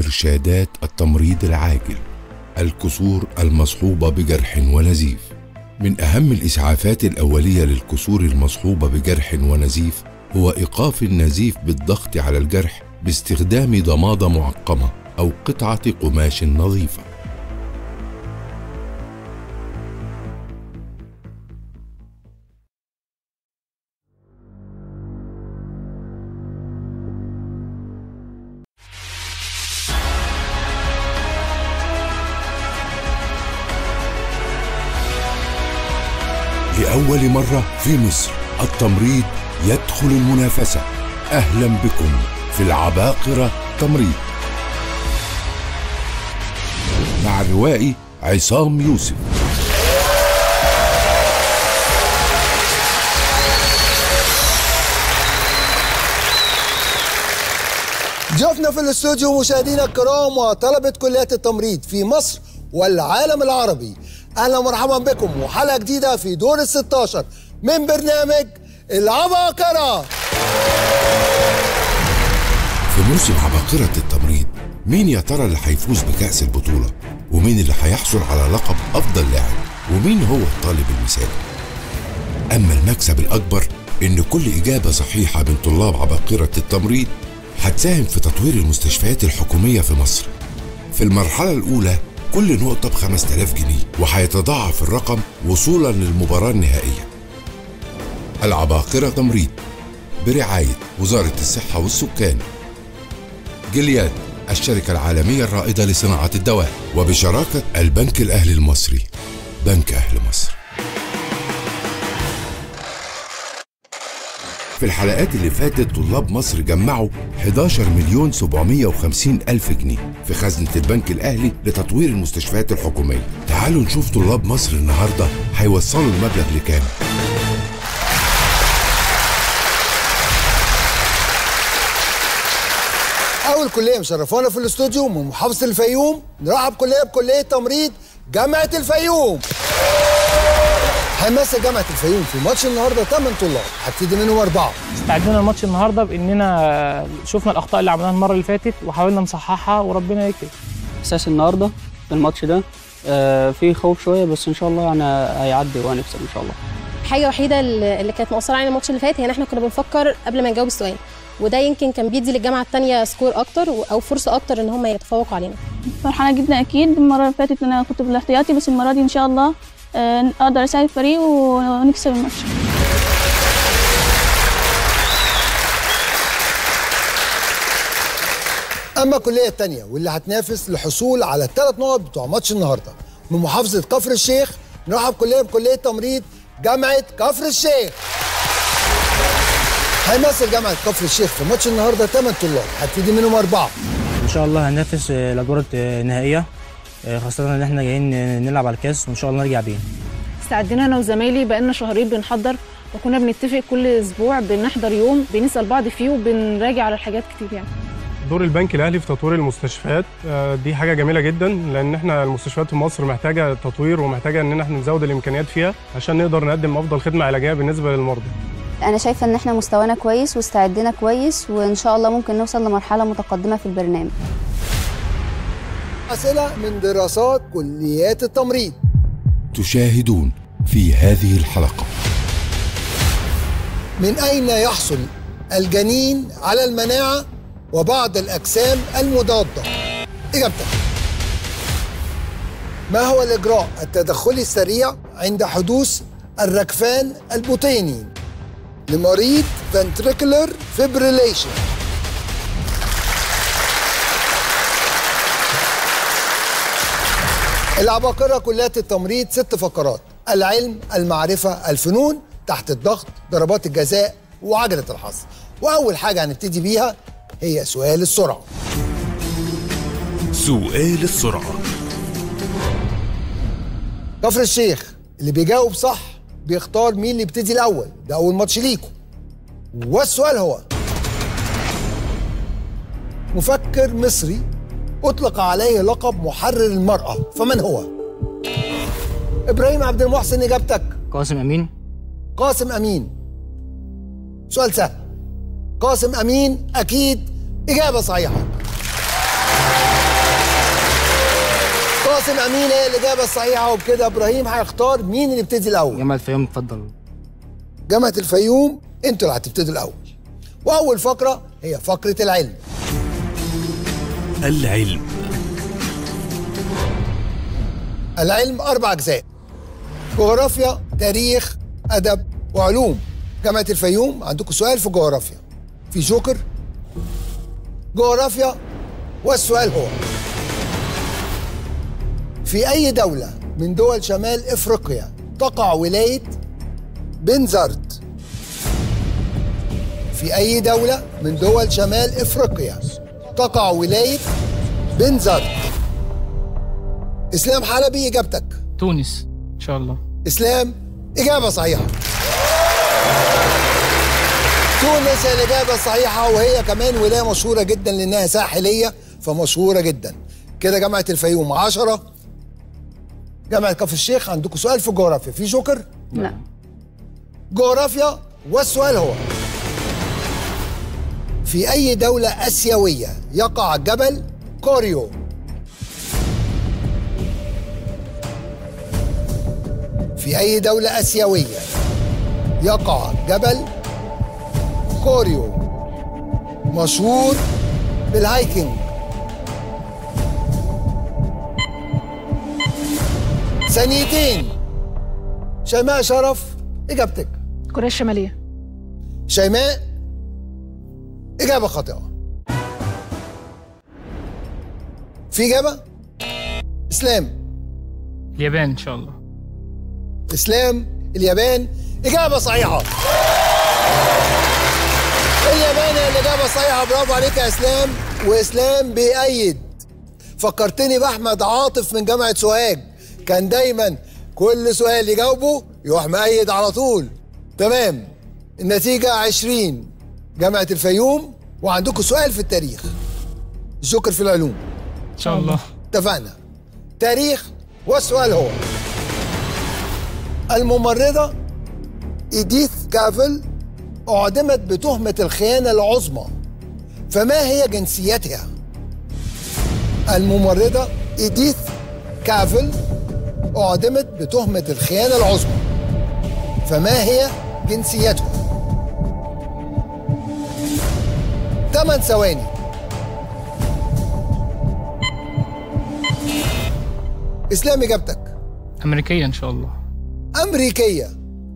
إرشادات التمريض العاجل الكسور المصحوبة بجرح ونزيف من أهم الإسعافات الأولية للكسور المصحوبة بجرح ونزيف هو إيقاف النزيف بالضغط على الجرح باستخدام ضمادة معقمة أو قطعة قماش نظيفة لأول مرة في مصر التمريض يدخل المنافسة أهلا بكم في العباقرة تمريض مع الروائي عصام يوسف ضيوفنا في الاستوديو مشاهدينا الكرام وطلبة كليات التمريض في مصر والعالم العربي اهلا ومرحبا بكم وحلقة جديدة في دور ال 16 من برنامج العباقرة في موسم عباقرة التمريض مين يا ترى اللي هيفوز بكأس البطولة ومين اللي هيحصل على لقب أفضل لاعب ومين هو الطالب المثالي أما المكسب الأكبر إن كل إجابة صحيحة من طلاب عباقرة التمريض هتساهم في تطوير المستشفيات الحكومية في مصر في المرحلة الأولى كل نقطة ب 5000 جنيه وهيتضاعف الرقم وصولا للمباراة النهائية العباقرة تمريض برعاية وزارة الصحة والسكان جلياد الشركة العالمية الرائدة لصناعة الدواء وبشراكة البنك الأهلي المصري بنك أهل مصر في الحلقات اللي فاتت طلاب مصر جمعوا 11 مليون 750 ألف جنيه في خزنة البنك الأهلي لتطوير المستشفيات الحكومية تعالوا نشوف طلاب مصر النهاردة هيوصلوا المبلغ لكام أول كلية مشرفانا في الاستوديو من محافظة الفيوم نرحب كلية بكلية تمريض جامعة الفيوم هيمثل جامعة الفيوم في ماتش النهارده 8 طلاب هبتدي منهم أربعة استعدنا الماتش النهارده باننا شفنا الاخطاء اللي عملناها المره اللي فاتت وحاولنا نصححها وربنا يكرم اساس النهارده في الماتش ده آه، في خوف شويه بس ان شاء الله يعني هيعدي وهنكسب ان شاء الله الحاجه الوحيده اللي اللي كانت مؤثره علينا الماتش اللي فات هي ان احنا كنا بنفكر قبل ما نجاوب السؤال وده يمكن كان بيدي للجامعه الثانيه سكور اكتر و- او فرصه اكتر ان هم يتفوقوا علينا فرحانة جدا أكيد المرة اللي فاتت أنا كنت بالاحتياطي بس المرة دي إن شاء الله آه، أقدر أساعد الفريق ونكسب الماتش أما الكلية التانية واللي هتنافس للحصول على الثلاث نقط بتوع ماتش النهارده من محافظة كفر الشيخ نرحب كلية بكلية تمريض جامعة كفر الشيخ هيمثل جامعة كفر الشيخ في ماتش النهارده 8 طلاب هبتدي منهم أربعة ان شاء الله هننافس آه، الادوار النهائيه آه، خاصه ان احنا جايين نلعب على الكاس وان شاء الله نرجع بيه استعدينا انا وزمايلي بقالنا شهرين بنحضر وكنا بنتفق كل اسبوع بنحضر يوم بنسال بعض فيه وبنراجع على الحاجات كتير يعني دور البنك الاهلي في تطوير المستشفيات آه، دي حاجه جميله جدا لان احنا المستشفيات في مصر محتاجه تطوير ومحتاجه ان احنا نزود الامكانيات فيها عشان نقدر نقدم افضل خدمه علاجيه بالنسبه للمرضى انا شايفه ان احنا مستوانا كويس واستعدنا كويس وان شاء الله ممكن نوصل لمرحله متقدمه في البرنامج أسئلة من دراسات كليات التمريض تشاهدون في هذه الحلقة من أين يحصل الجنين على المناعة وبعض الأجسام المضادة؟ إجابتك ما هو الإجراء التدخلي السريع عند حدوث الركفان البطيني لمريض ventricular fibrillation العباقرة كليات التمريض ست فقرات العلم المعرفة الفنون تحت الضغط ضربات الجزاء وعجلة الحظ وأول حاجة هنبتدي بيها هي سؤال السرعة سؤال السرعة كفر الشيخ اللي بيجاوب صح بيختار مين اللي يبتدي الأول ده أول ماتش ليكم والسؤال هو مفكر مصري أطلق عليه لقب محرر المرأة فمن هو؟ إبراهيم عبد المحسن إجابتك قاسم امين قاسم أمين سؤال سهل قاسم أمين أكيد إجابة صحيحة عواصم امين هي الاجابه الصحيحه وبكده ابراهيم هيختار مين اللي يبتدي الاول جامعة الفيوم اتفضل جامعه الفيوم انتوا اللي هتبتدوا الاول واول فقره هي فقره العلم العلم العلم اربع اجزاء جغرافيا تاريخ ادب وعلوم جامعه الفيوم عندكم سؤال في جغرافيا في جوكر جغرافيا والسؤال هو في اي دوله من دول شمال افريقيا تقع ولايه بنزرت في اي دوله من دول شمال افريقيا تقع ولايه بنزرت اسلام حلبي اجابتك تونس ان شاء الله اسلام اجابه صحيحه تونس هي الاجابه الصحيحه وهي كمان ولايه مشهوره جدا لانها ساحليه فمشهوره جدا كده جامعه الفيوم 10 جامعه كفر الشيخ عندكم سؤال في الجغرافيا في جوكر لا جغرافيا والسؤال هو في أي دولة آسيوية يقع جبل كوريو؟ في أي دولة آسيوية يقع جبل كوريو مشهور بالهايكنج ثانيتين شيماء شرف إجابتك كوريا الشماليه شيماء إجابة خاطئة في إجابة؟ إسلام اليابان ان شاء الله إسلام اليابان إجابة صحيحة اليابان هي الإجابة الصحيحة برافو عليك يا إسلام وإسلام بيأيد فكرتني بأحمد عاطف من جامعة سوهاج كان دايما كل سؤال يجاوبه يروح مأيد على طول تمام النتيجة 20 جامعة الفيوم وعندكم سؤال في التاريخ الجوكر في العلوم ان شاء الله اتفقنا تاريخ والسؤال هو الممرضة إيديث كافل أعدمت بتهمة الخيانة العظمى فما هي جنسيتها؟ الممرضة إيديث كافل أعدمت بتهمة الخيانة العظمى فما هي جنسيتها؟ 8 ثواني اسلام اجابتك امريكيه ان شاء الله امريكيه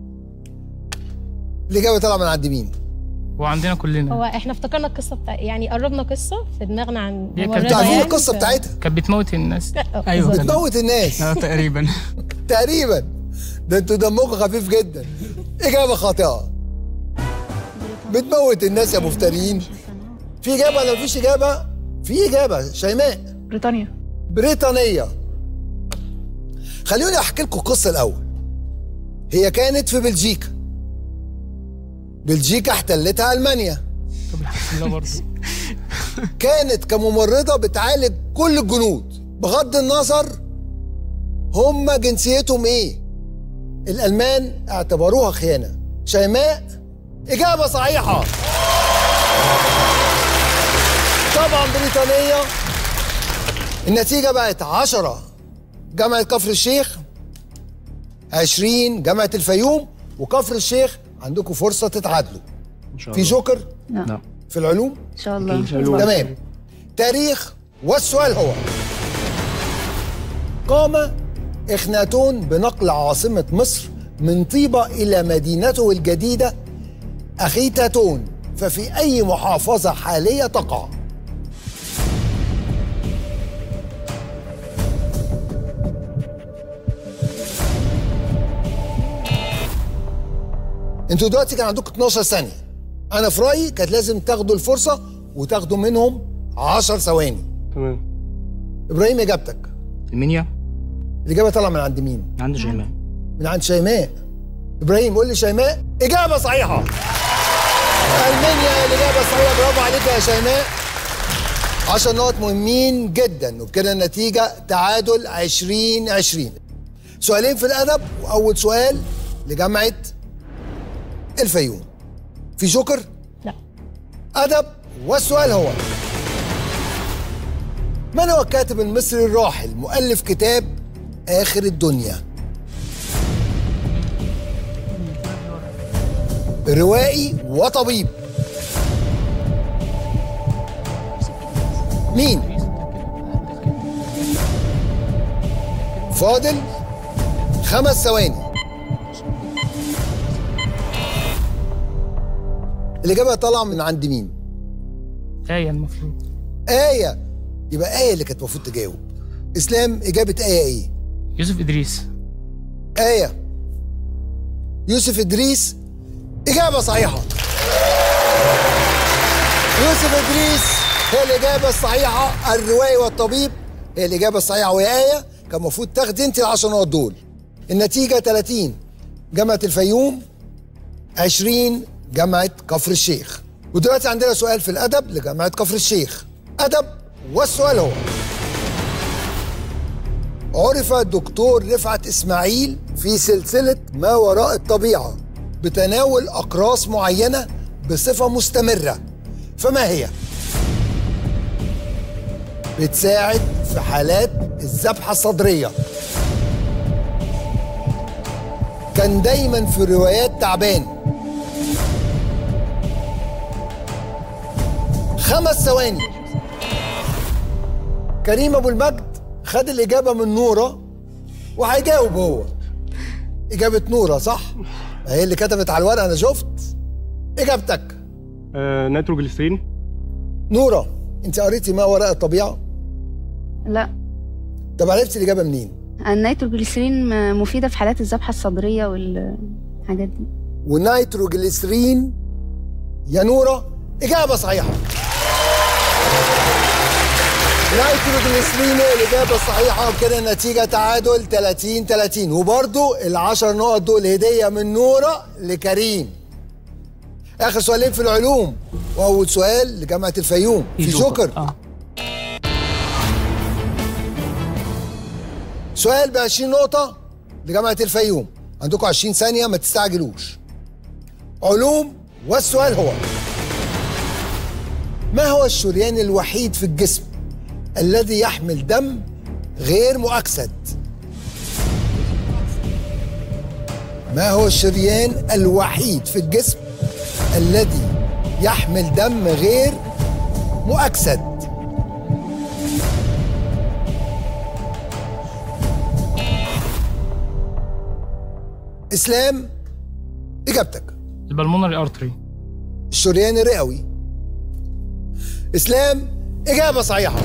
الاجابه طالعه من عند مين وعندنا كلنا هو احنا افتكرنا القصه بتاع يعني قربنا قصه في دماغنا عن هي كانت ممرضة انتوا عارفين يعني، القصه ف- بتاعتها كانت بتموت الناس ايوه بتموت الناس اه تقريبا تقريبا ده انتوا دمكم خفيف جدا اجابه خاطئه بتموت الناس يا مفترين في اجابه ولا مفيش اجابه في اجابه شيماء بريطانيا بريطانيه خلوني احكي لكم القصه الاول هي كانت في بلجيكا بلجيكا احتلتها المانيا طب الحمد لله برضه كانت كممرضة بتعالج كل الجنود بغض النظر هم جنسيتهم ايه الألمان اعتبروها خيانة شيماء إجابة صحيحة طبعا بريطانية النتيجة بقت عشرة جامعة كفر الشيخ عشرين جامعة الفيوم وكفر الشيخ عندكم فرصة تتعادلوا في جوكر لا في العلوم ان شاء الله تمام تاريخ والسؤال هو قام إخناتون بنقل عاصمة مصر من طيبة إلى مدينته الجديدة أخيتاتون ففي أي محافظة حالية تقع؟ انتوا دلوقتي كان عندكم 12 ثانية أنا في رأيي كانت لازم تاخدوا الفرصة وتاخدوا منهم 10 ثواني تمام إبراهيم إجابتك المنيا الإجابة طالعة من عند مين؟ عند شيماء من عند شيماء إبراهيم قول لي شيماء إجابة صحيحة ألمانيا هي الإجابة الصحيحة برافو عليك يا شيماء 10 نقط مهمين جدا وبكده النتيجة تعادل 20 20 سؤالين في الأدب وأول سؤال لجامعة الفيوم في جوكر؟ لا أدب والسؤال هو من هو الكاتب المصري الراحل مؤلف كتاب آخر الدنيا روائي وطبيب مين فاضل خمس ثواني الإجابة طالعة من عند مين؟ آية المفروض آية يبقى آية اللي كانت المفروض تجاوب إسلام إجابة آية إيه؟ يوسف إدريس آية يوسف إدريس إجابة صحيحة يوسف إدريس هي الإجابة الصحيحة الروائي والطبيب هي الإجابة الصحيحة وهي آية كان المفروض تاخدي أنت العشر نقط دول النتيجة 30 جامعة الفيوم 20 جامعة كفر الشيخ ودلوقتي عندنا سؤال في الأدب لجامعة كفر الشيخ أدب والسؤال هو عرف الدكتور رفعت إسماعيل في سلسلة ما وراء الطبيعة بتناول أقراص معينة بصفة مستمرة فما هي؟ بتساعد في حالات الذبحة الصدرية كان دايما في الروايات تعبان خمس ثواني كريم ابو المجد خد الاجابه من نوره وهيجاوب هو اجابه نوره صح هي اللي كتبت على الورقه انا شفت اجابتك آه نيتروجليسرين نوره انت قريتي ما وراء الطبيعه لا طب عرفتي الاجابه منين النيتروجليسرين م- مفيدة في حالات الذبحة الصدرية والحاجات دي والنيتروجليسرين يا نوره اجابه صحيحه نيتروجليسرين هي الاجابه الصحيحه وكده النتيجه تعادل 30 30 وبرده ال10 نقط دول هديه من نوره لكريم اخر سؤالين في العلوم واول سؤال لجامعه الفيوم في جوكر اه سؤال ب 20 نقطة لجامعة الفيوم عندكم 20 ثانية ما تستعجلوش علوم والسؤال هو ما هو الشريان الوحيد في الجسم الذي يحمل دم غير مؤكسد ما هو الشريان الوحيد في الجسم الذي يحمل دم غير مؤكسد اسلام اجابتك البلمونري ارتري الشريان الرئوي اسلام اجابه صحيحه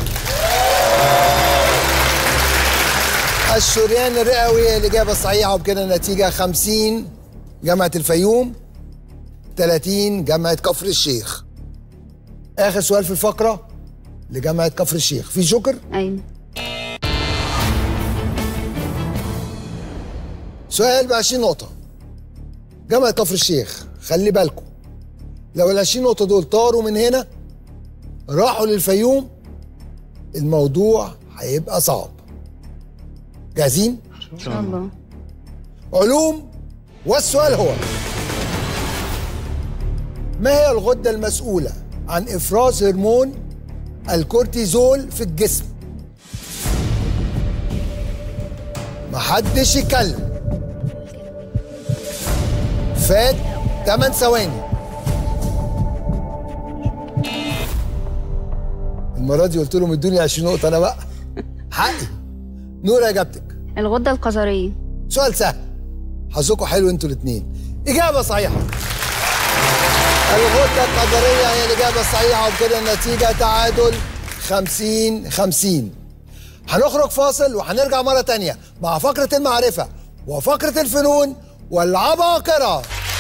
الشريان الرئوي هي الاجابه الصحيحه وبكده النتيجه 50 جامعه الفيوم 30 جامعه كفر الشيخ اخر سؤال في الفقره لجامعه كفر الشيخ في جوكر أيوة سؤال ب 20 نقطة جامعة كفر الشيخ خلي بالكم لو ال 20 نقطة دول طاروا من هنا راحوا للفيوم الموضوع هيبقى صعب جاهزين؟ إن شاء الله علوم والسؤال هو ما هي الغدة المسؤولة عن إفراز هرمون الكورتيزول في الجسم؟ محدش يتكلم فات 8 ثواني المرة دي قلت لهم ادوني 20 نقطة أنا بقى حقي نورة إجابتك الغدة القذرية سؤال سهل حظكم حلو انتوا الاثنين إجابة صحيحة الغدة القدرية هي الإجابة الصحيحة وبكده النتيجة تعادل 50 50 هنخرج فاصل وهنرجع مرة تانية مع فقرة المعرفة وفقرة الفنون والعباقرة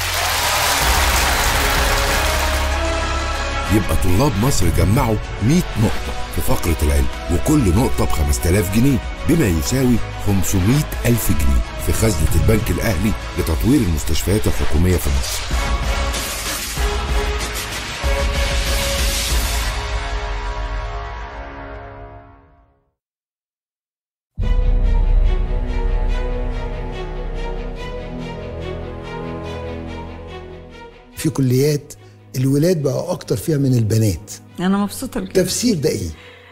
يبقى طلاب مصر جمعوا 100 نقطة في فقرة العلم وكل نقطة ب 5000 جنيه بما يساوي 500 ألف جنيه في خزنة البنك الأهلي لتطوير المستشفيات الحكومية في مصر في كليات الولاد بقى أكتر فيها من البنات انا مبسوطه لكده تفسير ده إيه؟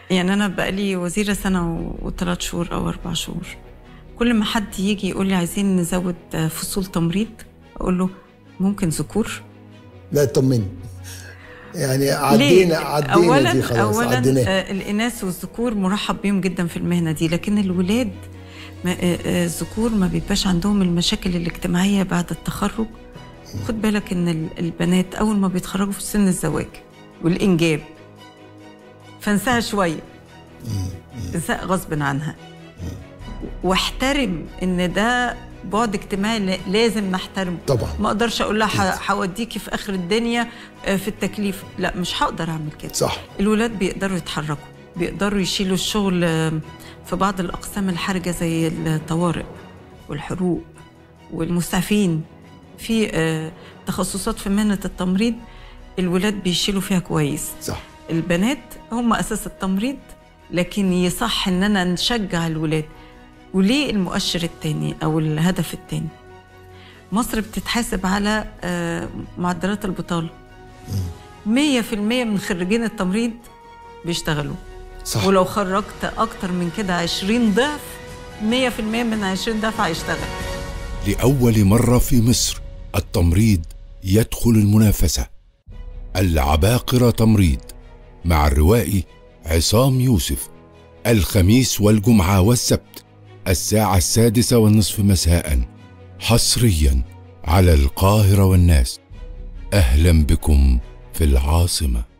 يعني انا بقالي وزيره سنه وثلاث شهور او اربع شهور كل ما حد يجي يقول لي عايزين نزود فصول تمريض اقول له ممكن ذكور لا طمني يعني عدينا عدينا اولا دي خلاص اولا عديناها آه، الاناث والذكور مرحب بيهم جدا في المهنه دي لكن الولاد ما- آه، آه، الذكور ما بيبقاش عندهم المشاكل الاجتماعيه بعد التخرج خد بالك ان ال- البنات اول ما بيتخرجوا في سن الزواج والانجاب فانساها شويه انساها غصب عنها واحترم ان ده بعد اجتماعي لا- لازم نحترمه طبعا ما اقدرش اقول لها ح- هوديكي في اخر الدنيا آه، في التكليف لا مش هقدر اعمل كده صح الولاد بيقدروا يتحركوا بيقدروا يشيلوا الشغل آه، في بعض الاقسام الحرجه زي الطوارئ والحروق والمسعفين في آه، تخصصات في مهنه التمريض الولاد بيشيلوا فيها كويس صح البنات هم اساس التمريض لكن يصح اننا نشجع الولاد وليه المؤشر الثاني او الهدف الثاني مصر بتتحاسب على آه، معدلات البطاله 100% من خريجين التمريض بيشتغلوا صح ولو خرجت اكتر من كده 20 ضعف 100% من 20 ضعف هيشتغل لأول مرة في مصر التمريض يدخل المنافسة العباقرة تمريض مع الروائي عصام يوسف الخميس والجمعة والسبت الساعة السادسة والنصف مساء حصريا على القاهرة والناس أهلا بكم في العاصمة